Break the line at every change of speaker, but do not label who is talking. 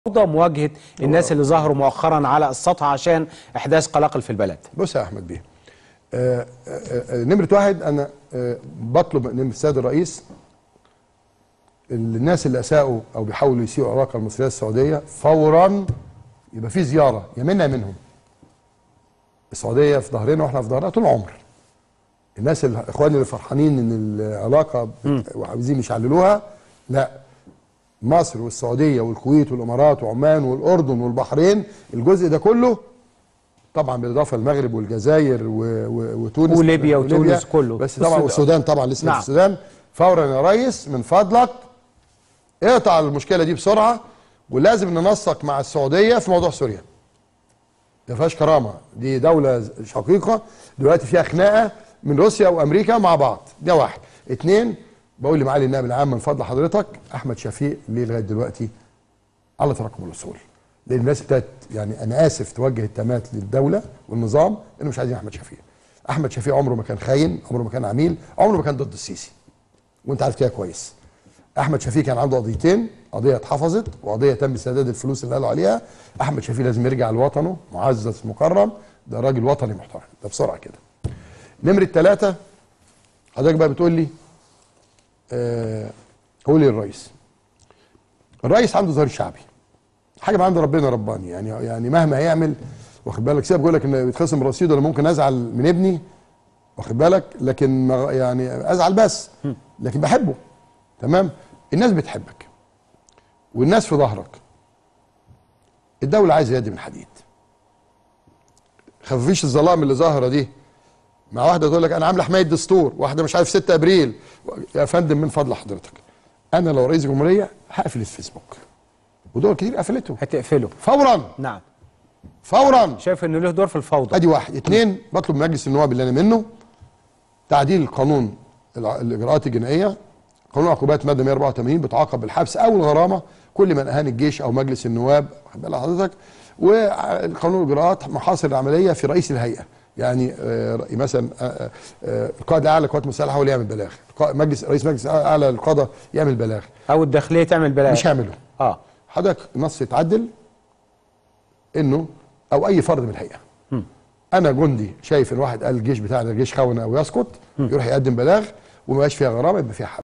فوضى مواجهه الناس اللي ظهروا مؤخرا على السطح عشان احداث قلاقل في البلد
بص يا احمد بيه آه، آه، آه، نمره واحد انا آه، بطلب من السيد الرئيس الناس اللي اساءوا او بيحاولوا يسيئوا العلاقه المصريه السعوديه فورا يبقى في زياره يمنا منهم السعوديه في ظهرنا واحنا في ظهرها طول العمر الناس الاخوان اللي فرحانين ان العلاقه بت- وعايزين يشعللوها لا مصر والسعوديه والكويت والامارات وعمان والاردن والبحرين الجزء ده كله طبعا بالاضافه للمغرب والجزائر و... و... وتونس
وليبيا وتونس كله.
بس طبعا
والسودان.
والسودان طبعا لسه
نعم.
في السودان فورا يا ريس من فضلك اقطع المشكله دي بسرعه ولازم ننسق مع السعوديه في موضوع سوريا ما فيهاش كرامه دي دوله شقيقه دلوقتي فيها خناقه من روسيا وامريكا مع بعض ده واحد اتنين بقول لمعالي النائب العام من فضل حضرتك احمد شفيق ليه لغايه دلوقتي على تراكم الاصول لان الناس ابتدت يعني انا اسف توجه التهمات للدوله والنظام انه مش عايزين احمد شفيق احمد شفيق عمره ما كان خاين عمره ما كان عميل عمره ما كان ضد السيسي وانت عارف كده كويس احمد شفيق كان عنده قضيتين قضيه اتحفظت وقضيه تم سداد الفلوس اللي قالوا عليها احمد شفيق لازم يرجع لوطنه معزز مكرم ده راجل وطني محترم ده بسرعه كده نمره ثلاثة حضرتك بقى بتقول لي آه قولي للرئيس الرئيس عنده ظهير شعبي حاجه من عند ربنا رباني يعني يعني مهما هيعمل واخد بالك سيبك بيقول لك ان بيتخصم رصيد ولا ممكن ازعل من ابني واخد بالك لكن ما- يعني ازعل بس لكن بحبه تمام الناس بتحبك والناس في ظهرك الدوله عايزه يد من حديد خفيش الظلام اللي ظاهره دي مع واحده تقول لك انا عامله حمايه دستور واحده مش عارف 6 ابريل يا فندم من فضل حضرتك انا لو رئيس جمهوريه هقفل الفيسبوك ودول كتير قفلته
هتقفله
فورا
نعم
فورا
شايف انه له دور في الفوضى
ادي واحد اتنين بطلب من مجلس النواب اللي انا منه تعديل القانون الع- الاجراءات الجنائيه قانون عقوبات ماده 184 بتعاقب بالحبس او الغرامه كل من اهان الجيش او مجلس النواب واخد بال حضرتك وقانون الاجراءات محاصر العمليه في رئيس الهيئه يعني آه، رأي مثلا آه، آه، القائد الاعلى للقوات المسلحه هو اللي يعمل بلاغ القائد- مجلس رئيس مجلس الاعلى للقضاء يعمل بلاغ
او الداخليه تعمل بلاغ
مش هعمله
اه
حضرتك نص يتعدل انه او اي فرد من الهيئه انا جندي شايف ان واحد قال الجيش بتاعنا الجيش خونه او يسقط يروح يقدم بلاغ وما يبقاش فيها غرامه يبقى فيها حبس